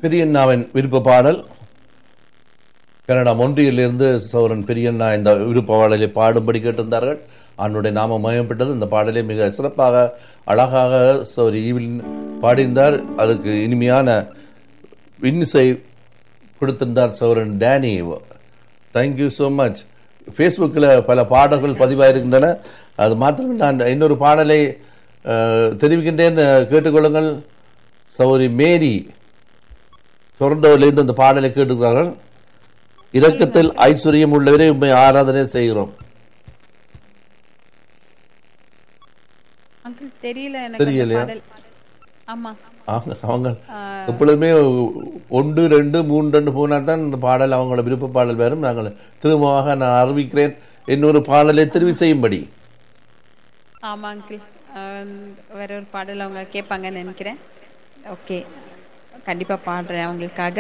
பெரியண்ணாவின் விருப்ப பாடல் கனடா மொன்றியிலிருந்து சௌரன் பெரியண்ணா இந்த விருப்ப பாடலை பாடும்படி கேட்டிருந்தார்கள் அவனுடைய நாம மயப்பட்டது இந்த பாடலை மிக சிறப்பாக அழகாக சௌரி ஈவில் பாடியிருந்தார் அதுக்கு இனிமையான இன்னிசை கொடுத்திருந்தார் சௌரன் டேனி தேங்க்யூ ஸோ மச் ஃபேஸ்புக்கில் பல பாடல்கள் பதிவாயிருக்கின்றன அது மாத்திரம் நான் இன்னொரு பாடலை அஹ், தெரிவிக்கின்றேன் அஹ், கேட்டுக்கொள்ளுங்கள் சௌரி மேரி டொரண்டோவிலிருந்து இந்த பாடலை கேட்டுக்கிறார்கள் இரக்கத்தில் ஐஸ்வர்யம் உள்ளவரை உண்மை ஆராதனை செய்கிறோம் அங்கிள் தெரியல எனக்கு அந்த தெரியலையா? பாடல் ஆமா அவங்க அவங்க எப்பொழுதுமே ஒன்று ரெண்டு மூணு ரெண்டு போனா தான் இந்த பாடல் அவங்களோட விருப்ப பாடல் வரும் நாங்கள் திரும்பமாக நான் அறிவிக்கிறேன் இன்னொரு பாடலை தெரிவு செய்யும்படி ஆமா அங்கிள் வேற ஒரு பாடல் அவங்க கேட்பாங்கன்னு நினைக்கிறேன் ஓகே கண்டிப்பா பாடுறேன் அவங்களுக்காக